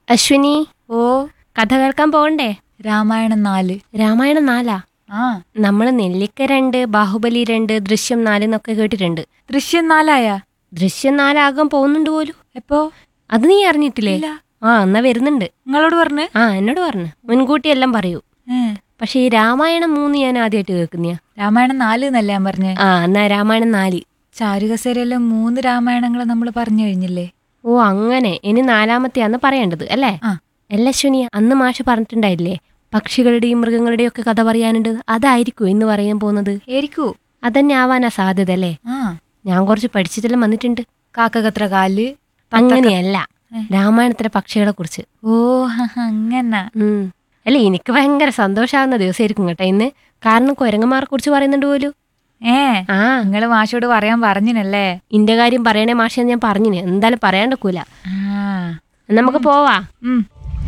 അശ്വിനി ഓ കഥ കേൾക്കാൻ പോകണ്ടേ രാമായണം നാല് രാമായണം നാലാ ആ നമ്മൾ നെല്ലിക്ക രണ്ട് ബാഹുബലി രണ്ട് ദൃശ്യം നാല് എന്നൊക്കെ കേട്ടിട്ടുണ്ട് ദൃശ്യം നാലായ ദൃശ്യം നാലാകാൻ പോകുന്നുണ്ട് പോലും എപ്പോ അത് നീ അറിഞ്ഞിട്ടില്ലേ ഇല്ല ആ എന്നാ വരുന്നുണ്ട് നിങ്ങളോട് പറഞ്ഞ് ആ എന്നോട് പറഞ്ഞു മുൻകൂട്ടി എല്ലാം പറയൂ ഏ, പക്ഷെ ഈ രാമായണം മൂന്ന് ഞാൻ ആദ്യമായിട്ട് കേൾക്കുന്നയാ രാമായണം നാല് എന്നല്ലേ ഞാൻ പറഞ്ഞേ ആ എന്നാ രാമായണം നാല് ചാരുകസേരയെല്ലാം മൂന്ന് രാമായണങ്ങൾ നമ്മൾ പറഞ്ഞു കഴിഞ്ഞില്ലേ ഓ അങ്ങനെ ഇനി നാലാമത്തെയാന്ന് പറയേണ്ടത് അല്ലേ ആ അല്ല അശ്വിനി അന്ന് മാഷ് പറഞ്ഞിട്ടുണ്ടായില്ലേ പക്ഷികളുടെയും മൃഗങ്ങളുടെയും ഒക്കെ കഥ പറയാനുണ്ട് അതായിരിക്കും ഇന്ന് പറയാൻ പോകുന്നത് ഏരിക്കൂ അതന്നെ ആവാനാ സാധ്യത അല്ലേ ആ ഞാൻ കുറച്ച് പഠിച്ചിട്ടെല്ലാം വന്നിട്ടുണ്ട് കാക്കകത്ര കാല് അങ്ങനെയല്ല രാമായണത്തിലെ പക്ഷികളെ കുറിച്ച് ഓ ഹ, ഹ, അങ്ങനെ ഉം. അല്ല എനിക്ക് ഭയങ്കര സന്തോഷാവുന്ന ദിവസമായിരിക്കും കേട്ടോ ഇന്ന് കാരണം കുരങ്ങന്മാരെ കുറിച്ച് പറയുന്നുണ്ട് പോലും ഏ ആ നിങ്ങള് മാഷോട് പറയാൻ പറഞ്ഞിനല്ലേ ഇന്റെ കാര്യം പറയണേ മാഷെന്ന് ഞാൻ പറഞ്ഞിന് എന്തായാലും പറയാണ്ടക്കൂല ആ നമുക്ക് പോവാ ഉം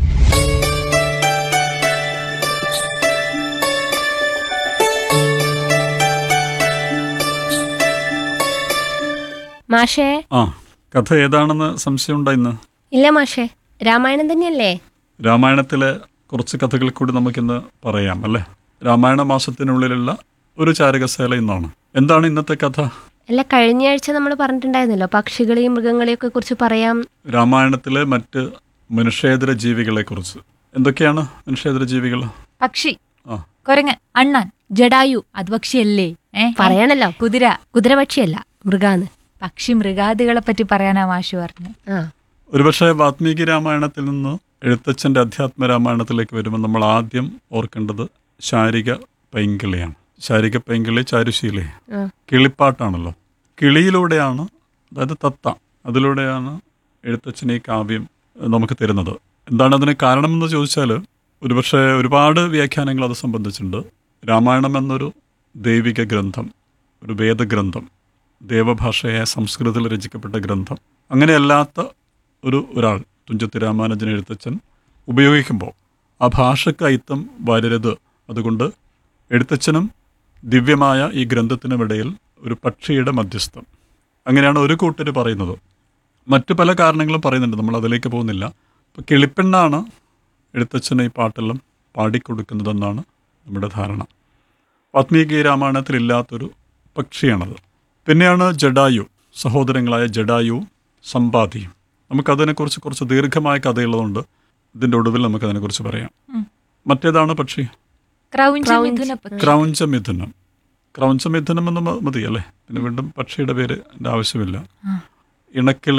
മാഷേ ആ കഥ ഏതാണെന്ന് സംശയമുണ്ടോ ഇന്ന് ഇല്ല മാഷേ രാമായണം തന്നെയല്ലേ രാമായണത്തിലെ കുറച്ച് കഥകൾ കൂടി നമുക്കിന്ന് പറയാം അല്ലേ രാമായണ മാസത്തിനുള്ളിലുള്ള ഒരു ചാരകസേല ഇന്നാണ് എന്താണ് ഇന്നത്തെ കഥ അല്ല കഴിഞ്ഞ ആഴ്ച നമ്മൾ പറഞ്ഞിട്ടുണ്ടായിരുന്നല്ലോ പക്ഷികളെയും മൃഗങ്ങളെയും ഒക്കെ കുറിച്ച് പറയാം രാമായണത്തിലെ മറ്റ് മനുഷ്യേതര ജീവികളെ കുറിച്ച് എന്തൊക്കെയാണ് മനുഷ്യേതര ജീവികൾ പക്ഷി ആ കൊരങ്ങൻ അണ്ണാൻ ജഡായു അത് പക്ഷിയല്ലേ ഏ പറയണല്ലോ കുതിര കുതിരപക്ഷിയല്ല മൃഗാന്ന് പക്ഷി മൃഗാദികളെ പറ്റി പറയാനാ മാഷു പറഞ്ഞു ആ ഒരുപക്ഷെ വാത്മീകി രാമായണത്തിൽ നിന്ന് എഴുത്തച്ഛൻ്റെ അധ്യാത്മ രാമായണത്തിലേക്ക് വരുമ്പോൾ നമ്മൾ ആദ്യം ഓർക്കേണ്ടത് ശാരിക പൈങ്കിളിയാണ് ശാരിക പൈങ്കിളി ചാരുശീലി ആ. കിളിപ്പാട്ടാണല്ലോ കിളിയിലൂടെയാണ് അതായത് തത്ത അതിലൂടെയാണ് എഴുത്തച്ഛൻ ഈ കാവ്യം നമുക്ക് തരുന്നത് എന്താണ് അതിന് കാരണമെന്ന് ചോദിച്ചാൽ ഒരുപക്ഷെ ഒരുപാട് വ്യാഖ്യാനങ്ങൾ അത് സംബന്ധിച്ചുണ്ട് രാമായണം എന്നൊരു ദൈവിക ഗ്രന്ഥം ഒരു വേദഗ്രന്ഥം ദേവഭാഷയായ സംസ്കൃതത്തിൽ രചിക്കപ്പെട്ട ഗ്രന്ഥം അങ്ങനെയല്ലാത്ത ഒരു ഒരാൾ തുഞ്ചത്ത് രാമാനുജൻ എഴുത്തച്ഛൻ ഉപയോഗിക്കുമ്പോൾ ആ ഭാഷയ്ക്ക് അയിത്തം വരരുത് അതുകൊണ്ട് എഴുത്തച്ഛനും ദിവ്യമായ ഈ ഗ്രന്ഥത്തിനുമിടയിൽ ഒരു പക്ഷിയുടെ മധ്യസ്ഥം അങ്ങനെയാണ് ഒരു കൂട്ടർ പറയുന്നത് മറ്റു പല കാരണങ്ങളും പറയുന്നുണ്ട് നമ്മൾ അതിലേക്ക് പോകുന്നില്ല ഇപ്പം കിളിപ്പെണ്ണാണ് എഴുത്തച്ഛന് ഈ പാട്ടെല്ലാം പാടിക്കൊടുക്കുന്നതെന്നാണ് നമ്മുടെ ധാരണ വാത്മീകി രാമായണത്തിലില്ലാത്തൊരു പക്ഷിയാണത് പിന്നെയാണ് ജഡായു സഹോദരങ്ങളായ ജഡായു സമ്പാദിയും നമുക്കതിനെക്കുറിച്ച് കുറച്ച് ദീർഘമായ കഥയുള്ളതുകൊണ്ട് ഇതിൻ്റെ ഒടുവിൽ നമുക്കതിനെക്കുറിച്ച് പറയാം മറ്റേതാണ് പക്ഷി ക്രൗഞ്ച മിഥുന പക്ഷി. ക്രൗഞ്ചമിഥുനം ക്രൗഞ്ചമിഥുനം എന്ന് മ- മതി അല്ലേ പിന്നെ വീണ്ടും പക്ഷിയുടെ പേര് എൻ്റെ ആവശ്യമില്ല ഇണക്കിളി